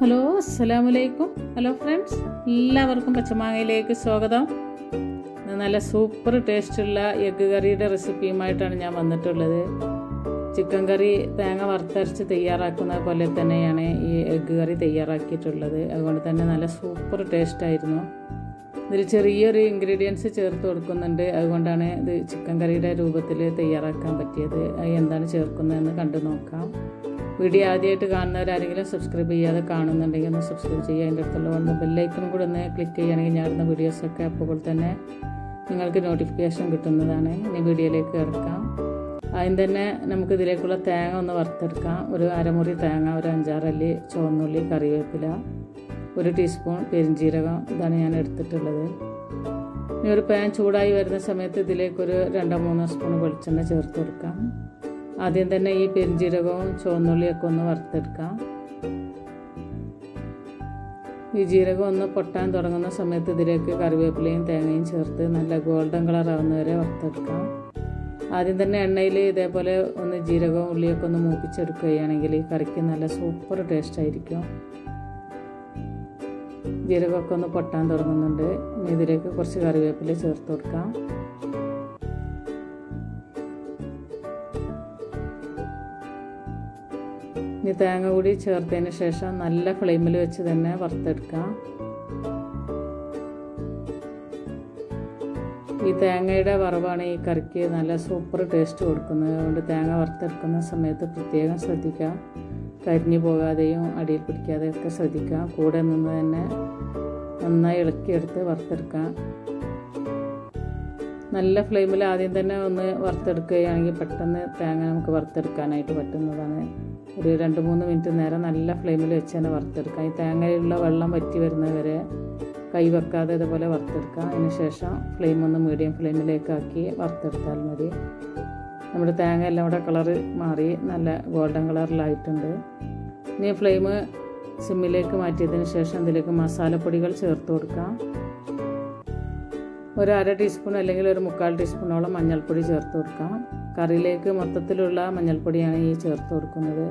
hello അസ്സലാമലൈക്കും hello friends എല്ലാവർക്കും പച്ചമാങ്ങയിലേക്ക് സ്വാഗതം ഇന്ന് നല്ല സൂപ്പർ ടേസ്റ്റുള്ള എഗ്ഗ് കറിയുടെ റെസിപ്പിയുമായിട്ടാണ് ഞാൻ വന്നിട്ടുള്ളത് ചിക്കൻ കറി തേങ്ങ വറുത്തരച്ച് തയ്യാറാക്കുന്ന പോലെ തന്നെയാണ് ഈ എഗ്ഗ് കറി തയ്യാറാക്കിയിട്ടുള്ളത് അതുകൊണ്ട് തന്നെ നല്ല സൂപ്പർ ടേസ്റ്റായിരുന്നു ഇതിൽ ചെറിയൊരു ഇൻഗ്രീഡിയൻസ് ചേർത്ത് കൊടുക്കുന്നുണ്ട് അതുകൊണ്ടാണ് ഇത് ചിക്കൻ കറിയുടെ രൂപത്തിൽ തയ്യാറാക്കാൻ പറ്റിയത് അത് എന്താണ് ചേർക്കുന്നതെന്ന് കണ്ടു നോക്കാം വീഡിയോ ആദ്യമായിട്ട് കാണുന്നവരാരെങ്കിലും സബ്സ്ക്രൈബ് ചെയ്യാതെ കാണുന്നുണ്ടെങ്കിൽ ഒന്ന് സബ്സ്ക്രൈബ് ചെയ്യുക അതിൻ്റെ അടുത്തുള്ള വന്ന് ബെല്ലൈക്കണും കൂടെ ഒന്ന് ക്ലിക്ക് ചെയ്യുകയാണെങ്കിൽ ഞാൻ ഇടുന്ന വീഡിയോസൊക്കെ അപ്പോൾ തന്നെ നിങ്ങൾക്ക് നോട്ടിഫിക്കേഷൻ കിട്ടുന്നതാണ് ഇനി വീഡിയോയിലേക്ക് കിടക്കാം ആദ്യം തന്നെ നമുക്ക് ഇതിലേക്കുള്ള തേങ്ങ ഒന്ന് വറുത്തെടുക്കാം ഒരു അരമുറി തേങ്ങ ഒരു അഞ്ചാറല്ലി ചുവന്നുള്ളി കറിവേപ്പില ഒരു ടീസ്പൂൺ പെരിഞ്ജീരകം ഇതാണ് ഞാൻ എടുത്തിട്ടുള്ളത് ഇനി ഒരു പാൻ ചൂടായി വരുന്ന സമയത്ത് ഇതിലേക്കൊരു രണ്ടോ മൂന്നോ സ്പൂൺ വെളിച്ചെണ്ണ ചേർത്ത് കൊടുക്കാം ആദ്യം തന്നെ ഈ പെരിഞ്ജീരകവും ചുവന്നുള്ളിയൊക്കെ ഒന്ന് വറുത്തെടുക്കാം ഈ ജീരകം ഒന്ന് പൊട്ടാൻ തുടങ്ങുന്ന സമയത്ത് ഇതിലേക്ക് കറിവേപ്പിലയും തേങ്ങയും ചേർത്ത് നല്ല ഗോൾഡൻ കളർ ആവുന്നവരെ വറുത്തെടുക്കാം ആദ്യം തന്നെ എണ്ണയിൽ ഇതേപോലെ ഒന്ന് ജീരകവും ഉള്ളിയൊക്കെ ഒന്ന് മൂപ്പിച്ചെടുക്കുകയാണെങ്കിൽ ഈ കറിക്ക് നല്ല സൂപ്പർ ടേസ്റ്റ് ആയിരിക്കും ജീരകമൊക്കെ ഒന്ന് പൊട്ടാൻ തുടങ്ങുന്നുണ്ട് ഇനി ഇതിലേക്ക് കുറച്ച് കറിവേപ്പില ചേർത്ത് കൊടുക്കാം ഇനി തേങ്ങ കൂടി ചേർത്തതിന് ശേഷം നല്ല ഫ്ലെയിമിൽ വെച്ച് തന്നെ വറുത്തെടുക്കാം ഈ തേങ്ങയുടെ വറവാണ് ഈ കറിക്ക് നല്ല സൂപ്പർ ടേസ്റ്റ് കൊടുക്കുന്നത് അതുകൊണ്ട് തേങ്ങ വറുത്തെടുക്കുന്ന സമയത്ത് പ്രത്യേകം ശ്രദ്ധിക്കുക കരിഞ്ഞു പോകാതെയും അടിയിൽ പിടിക്കാതെയൊക്കെ ശ്രദ്ധിക്കുക കൂടെ നിന്ന് തന്നെ നന്നായി ഇളക്കിയെടുത്ത് വറുത്തെടുക്കാം നല്ല ഫ്ലെയിമിൽ ആദ്യം തന്നെ ഒന്ന് വറുത്തെടുക്കുകയാണെങ്കിൽ പെട്ടെന്ന് തേങ്ങ നമുക്ക് വറുത്തെടുക്കാനായിട്ട് പറ്റുന്നതാണ് ഒരു രണ്ട് മൂന്ന് മിനിറ്റ് നേരം നല്ല ഫ്ലെയിമിൽ വെച്ച് തന്നെ വറുത്തെടുക്കാം ഈ തേങ്ങയിലുള്ള വെള്ളം വറ്റി വരുന്നത് വരെ കൈ വെക്കാതെ ഇതുപോലെ വറുത്തെടുക്കാം അതിന് ശേഷം ഫ്ലെയിം ഒന്ന് മീഡിയം ഫ്ലെയിമിലേക്ക് ആക്കി വറുത്തെടുത്താൽ മതി നമ്മുടെ തേങ്ങ എല്ലാം കൂടെ കളറ് മാറി നല്ല ഗോൾഡൻ കളറിലായിട്ടുണ്ട് ഇനി ഫ്ലെയിം സിമ്മിലേക്ക് മാറ്റിയതിന് ശേഷം ഇതിലേക്ക് മസാലപ്പൊടികൾ ചേർത്ത് കൊടുക്കാം ഒരു അര ടീസ്പൂൺ അല്ലെങ്കിൽ ഒരു മുക്കാൽ ടീസ്പൂണോളം മഞ്ഞൾപ്പൊടി ചേർത്ത് കൊടുക്കാം കറിയിലേക്ക് മൊത്തത്തിലുള്ള മഞ്ഞൾപ്പൊടിയാണ് ഈ ചേർത്ത് കൊടുക്കുന്നത്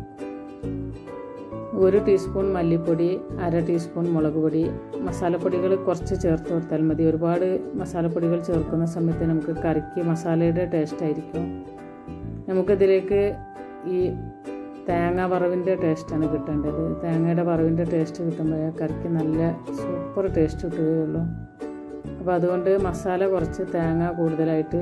ഒരു ടീസ്പൂൺ മല്ലിപ്പൊടി അര ടീസ്പൂൺ മുളക് പൊടി മസാലപ്പൊടികൾ കുറച്ച് ചേർത്ത് കൊടുത്താൽ മതി ഒരുപാട് മസാലപ്പൊടികൾ ചേർക്കുന്ന സമയത്ത് നമുക്ക് കറിക്ക് മസാലയുടെ ടേസ്റ്റ് ആയിരിക്കും നമുക്കിതിലേക്ക് ഈ തേങ്ങ വറവിൻ്റെ ടേസ്റ്റാണ് കിട്ടേണ്ടത് തേങ്ങയുടെ വറവിൻ്റെ ടേസ്റ്റ് കിട്ടുമ്പോൾ കറിക്ക് നല്ല സൂപ്പർ ടേസ്റ്റ് കിട്ടുകയുള്ളൂ അപ്പോൾ അതുകൊണ്ട് മസാല കുറച്ച് തേങ്ങ കൂടുതലായിട്ട്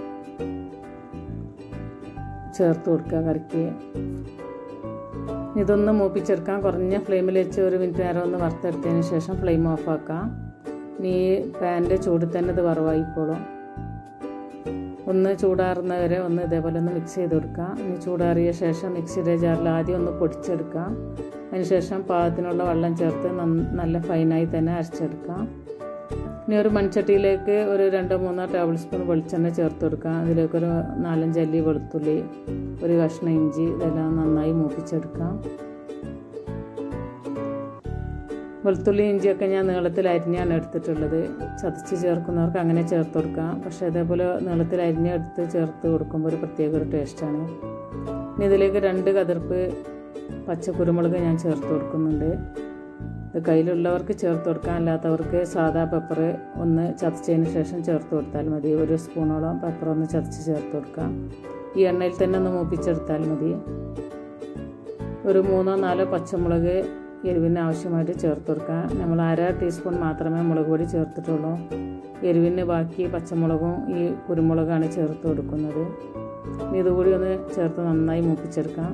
ചേർത്ത് കൊടുക്കുക കറിക്ക് ഇതൊന്ന് മൂപ്പിച്ചെടുക്കാം കുറഞ്ഞ ഫ്ലെയിമിൽ വെച്ച് ഒരു മിനിറ്റ് നേരം ഒന്ന് വറുത്തെടുത്തതിന് ശേഷം ഫ്ലെയിം ഓഫ് ആക്കാം ഇനി പാൻ്റെ ചൂടിൽ തന്നെ ഇത് വറവായിക്കോളും ഒന്ന് ചൂടാറുന്നവരെ ഒന്ന് ഇതേപോലെ ഒന്ന് മിക്സ് ചെയ്ത് കൊടുക്കാം ഇനി ചൂടാറിയ ശേഷം മിക്സിയുടെ ജാറിൽ ആദ്യം ഒന്ന് പൊടിച്ചെടുക്കാം അതിനുശേഷം പാകത്തിനുള്ള വെള്ളം ചേർത്ത് നല്ല ഫൈനായി തന്നെ അരച്ചെടുക്കാം ഇനി ഒരു മൺചട്ടിയിലേക്ക് ഒരു രണ്ടോ മൂന്നോ ടേബിൾ സ്പൂൺ വെളിച്ചെണ്ണ ചേർത്ത് കൊടുക്കാം അതിലേക്കൊരു നാലഞ്ച് അല്ലി വെളുത്തുള്ളി ഒരു കഷ്ണം ഇഞ്ചി ഇതെല്ലാം നന്നായി മൂപ്പിച്ചെടുക്കാം വെളുത്തുള്ളി ഇഞ്ചിയൊക്കെ ഞാൻ നീളത്തിൽ അരിഞ്ഞാണ് എടുത്തിട്ടുള്ളത് ചതച്ച് ചേർക്കുന്നവർക്ക് അങ്ങനെ ചേർത്ത് കൊടുക്കാം പക്ഷേ അതേപോലെ നീളത്തിൽ അരിഞ്ഞെടുത്ത് ചേർത്ത് കൊടുക്കുമ്പോൾ ഒരു പ്രത്യേക ഒരു ടേസ്റ്റാണ് ഇനി ഇതിലേക്ക് രണ്ട് കതിർപ്പ് പച്ചക്കുരുമുളക് ഞാൻ ചേർത്ത് കൊടുക്കുന്നുണ്ട് ഇത് കയ്യിലുള്ളവർക്ക് ചേർത്ത് കൊടുക്കാം അല്ലാത്തവർക്ക് സാദാ പെപ്പർ ഒന്ന് ചതച്ചതിന് ശേഷം ചേർത്ത് കൊടുത്താൽ മതി ഒരു സ്പൂണോളം പെപ്പർ ഒന്ന് ചതച്ച് ചേർത്ത് കൊടുക്കാം ഈ എണ്ണയിൽ തന്നെ ഒന്ന് മൂപ്പിച്ചെടുത്താൽ മതി ഒരു മൂന്നോ നാലോ പച്ചമുളക് എരിവിന് ആവശ്യമായിട്ട് ചേർത്ത് കൊടുക്കാം നമ്മൾ അര ടീസ്പൂൺ മാത്രമേ മുളക് പൊടി ചേർത്തിട്ടുള്ളൂ എരിവിന് ബാക്കി പച്ചമുളകും ഈ കുരുമുളകാണ് ചേർത്ത് കൊടുക്കുന്നത് ഇനി ഇതുകൂടി ഒന്ന് ചേർത്ത് നന്നായി മൂപ്പിച്ചെടുക്കാം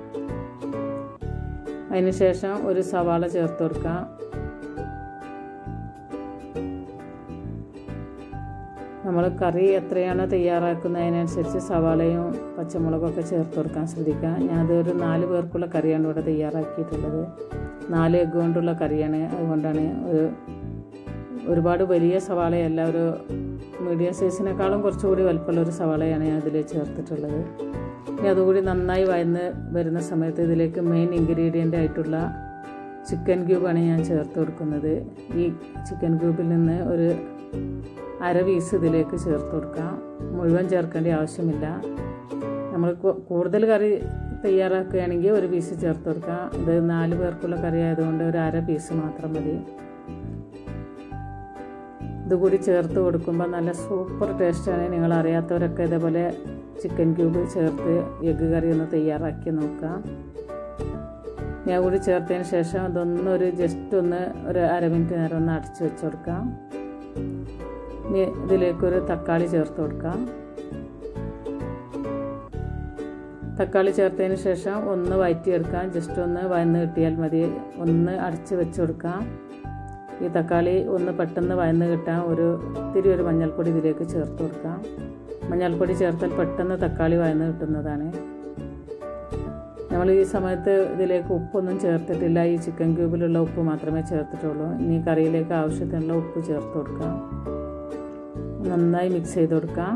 അതിനുശേഷം ഒരു സവാള ചേർത്ത് കൊടുക്കാം നമ്മൾ കറി എത്രയാണ് തയ്യാറാക്കുന്നതിനനുസരിച്ച് സവാളയും പച്ചമുളകൊക്കെ ചേർത്ത് കൊടുക്കാൻ ശ്രദ്ധിക്കുക ഞാനത് ഒരു നാല് പേർക്കുള്ള കറിയാണ് ഇവിടെ തയ്യാറാക്കിയിട്ടുള്ളത് നാല് എഗ്ഗ് കൊണ്ടുള്ള കറിയാണ് അതുകൊണ്ടാണ് ഒരു ഒരുപാട് വലിയ സവാളയല്ല ഒരു മീഡിയം സൈസിനേക്കാളും കുറച്ചുകൂടി വലുപ്പമുള്ള ഒരു സവാളയാണ് ഞാൻ ഇതിൽ ചേർത്തിട്ടുള്ളത് ഇനി അതുകൂടി നന്നായി വയന്ന് വരുന്ന സമയത്ത് ഇതിലേക്ക് മെയിൻ ഇൻഗ്രീഡിയൻ്റ് ആയിട്ടുള്ള ചിക്കൻ ക്യൂബാണ് ഞാൻ ചേർത്ത് കൊടുക്കുന്നത് ഈ ചിക്കൻ ക്യൂബിൽ നിന്ന് ഒരു അര പീസ് ഇതിലേക്ക് ചേർത്ത് കൊടുക്കാം മുഴുവൻ ചേർക്കേണ്ട ആവശ്യമില്ല നമ്മൾ കൂടുതൽ കറി തയ്യാറാക്കുകയാണെങ്കിൽ ഒരു പീസ് ചേർത്ത് കൊടുക്കാം ഇത് നാല് പേർക്കുള്ള കറി ആയതുകൊണ്ട് ഒരു അര പീസ് മാത്രം മതി ഇതുകൂടി ചേർത്ത് കൊടുക്കുമ്പോൾ നല്ല സൂപ്പർ ടേസ്റ്റാണ് നിങ്ങൾ അറിയാത്തവരൊക്കെ ഇതേപോലെ ചിക്കൻ ക്യൂബ് ചേർത്ത് എഗ്ഗ് കറി ഒന്ന് തയ്യാറാക്കി നോക്കാം ഞാൻ കൂടി ചേർത്തതിന് ശേഷം അതൊന്നൊരു ജസ്റ്റ് ഒന്ന് ഒരു അര മിനിറ്റ് നേരം ഒന്ന് അടച്ചു വെച്ച് കൊടുക്കാം ഇനി ഇതിലേക്കൊരു തക്കാളി ചേർത്ത് കൊടുക്കാം തക്കാളി ചേർത്തതിന് ശേഷം ഒന്ന് വയറ്റിയെടുക്കാം ജസ്റ്റ് ഒന്ന് വയന്ന് കിട്ടിയാൽ മതി ഒന്ന് അടച്ച് വെച്ച് കൊടുക്കാം ഈ തക്കാളി ഒന്ന് പെട്ടെന്ന് വയന്ന് കിട്ടാൻ ഒരു ഇത്തിരി ഒരു മഞ്ഞൾപ്പൊടി ഇതിലേക്ക് ചേർത്ത് കൊടുക്കാം മഞ്ഞൾപ്പൊടി ചേർത്താൽ പെട്ടെന്ന് തക്കാളി വയന്ന് കിട്ടുന്നതാണ് നമ്മൾ ഈ സമയത്ത് ഇതിലേക്ക് ഉപ്പൊന്നും ചേർത്തിട്ടില്ല ഈ ചിക്കൻ ക്യൂബിലുള്ള ഉപ്പ് മാത്രമേ ചേർത്തിട്ടുള്ളൂ ഇനി കറിയിലേക്ക് ആവശ്യത്തിനുള്ള ഉപ്പ് ചേർത്ത് കൊടുക്കാം നന്നായി മിക്സ് ചെയ്ത് കൊടുക്കാം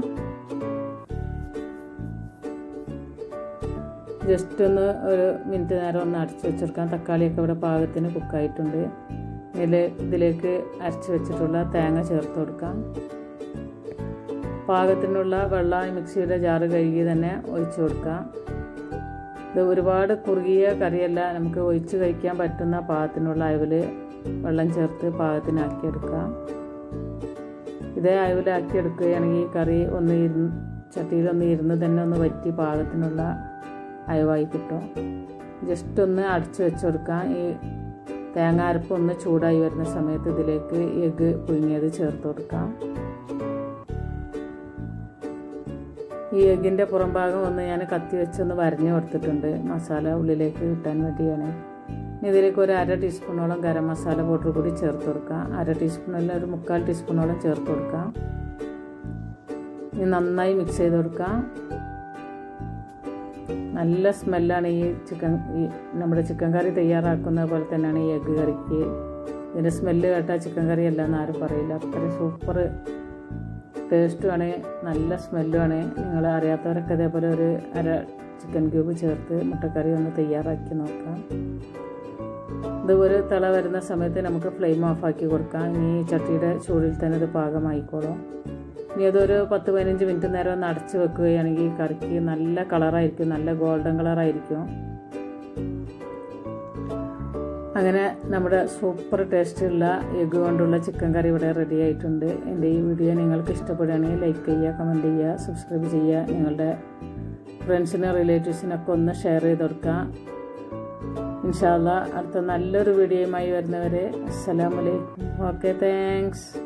ജസ്റ്റ് ഒന്ന് ഒരു മിനിറ്റ് നേരം ഒന്ന് അടച്ചു വെച്ചെടുക്കാം തക്കാളിയൊക്കെ ഇവിടെ പാകത്തിന് കുക്കായിട്ടുണ്ട് ഇതിൽ ഇതിലേക്ക് അരച്ച് വെച്ചിട്ടുള്ള തേങ്ങ ചേർത്ത് കൊടുക്കാം പാകത്തിനുള്ള വെള്ളം മിക്സിയുടെ ജാറ് കഴുകി തന്നെ ഒഴിച്ചു കൊടുക്കാം ഇത് ഒരുപാട് കുറുകിയ കറിയല്ല നമുക്ക് ഒഴിച്ച് കഴിക്കാൻ പറ്റുന്ന പാകത്തിനുള്ള അയവിൽ വെള്ളം ചേർത്ത് പാകത്തിനാക്കിയെടുക്കാം ഇതേ അയവിലാക്കി എടുക്കുകയാണെങ്കിൽ കറി ഒന്ന് ഇരുന്ന് ചട്ടിയിലൊന്ന് ഇരുന്ന് തന്നെ ഒന്ന് വറ്റി പാകത്തിനുള്ള അയവായി കിട്ടും ജസ്റ്റ് ഒന്ന് അടച്ചു വെച്ച് കൊടുക്കാം ഈ തേങ്ങ അരപ്പ് ഒന്ന് ചൂടായി വരുന്ന സമയത്ത് ഇതിലേക്ക് എഗ്ഗ് പുഴുങ്ങിയത് ചേർത്ത് കൊടുക്കാം ഈ എഗ്ഗിൻ്റെ പുറം ഭാഗം ഒന്ന് ഞാൻ കത്തി വെച്ചൊന്ന് വരഞ്ഞു കൊടുത്തിട്ടുണ്ട് മസാല ഉള്ളിലേക്ക് കിട്ടാൻ വേണ്ടിയാണ് ഇനി ഇതിലേക്ക് ഒരു അര ടീസ്പൂണോളം ഗരം മസാല പൗഡർ കൂടി ചേർത്ത് കൊടുക്കാം അര ടീസ്പൂണല്ല ഒരു മുക്കാൽ ടീസ്പൂണോളം ചേർത്ത് കൊടുക്കാം ഇനി നന്നായി മിക്സ് ചെയ്ത് കൊടുക്കാം നല്ല സ്മെല്ലാണ് ഈ ചിക്കൻ ഈ നമ്മുടെ ചിക്കൻ കറി തയ്യാറാക്കുന്ന പോലെ തന്നെയാണ് ഈ എഗ്ഗ് കറിക്ക് ഇതിൻ്റെ സ്മെല്ല് കേട്ടാൽ ചിക്കൻ കറി അല്ല എന്ന് ആരും പറയില്ല അത്ര സൂപ്പർ ടേസ്റ്റുമാണ് നല്ല സ്മെല്ലുമാണ് നിങ്ങൾ അറിയാത്തവരൊക്കെ അതേപോലെ ഒരു അര ചിക്കൻ ക്യൂബ് ചേർത്ത് മുട്ടക്കറി ഒന്ന് തയ്യാറാക്കി നോക്കാം ഇത് ഒരു തിള വരുന്ന സമയത്ത് നമുക്ക് ഫ്ലെയിം ഓഫാക്കി കൊടുക്കാം ഇനി ചട്ടിയുടെ ചൂടിൽ തന്നെ ഇത് പാകമായിക്കോളും ഇനി അതൊരു പത്ത് പതിനഞ്ച് മിനിറ്റ് നേരം ഒന്ന് അടച്ച് വെക്കുകയാണെങ്കിൽ കറിക്ക് നല്ല കളറായിരിക്കും നല്ല ഗോൾഡൻ കളറായിരിക്കും അങ്ങനെ നമ്മുടെ സൂപ്പർ ടേസ്റ്റുള്ള എഗ്ഗ് കൊണ്ടുള്ള ചിക്കൻ കറി ഇവിടെ റെഡി ആയിട്ടുണ്ട് എൻ്റെ ഈ വീഡിയോ നിങ്ങൾക്ക് ഇഷ്ടപ്പെടുകയാണെങ്കിൽ ലൈക്ക് ചെയ്യുക കമൻറ്റ് ചെയ്യുക സബ്സ്ക്രൈബ് ചെയ്യുക നിങ്ങളുടെ ഫ്രണ്ട്സിനും റിലേറ്റീവ്സിനൊക്കെ ഒന്ന് ഷെയർ ചെയ്ത് കൊടുക്കുക ഇൻഷാല്ല അടുത്ത നല്ലൊരു വീഡിയോയുമായി വരുന്നവരെ അസ്സലാമലൈക്കും ഓക്കെ താങ്ക്സ്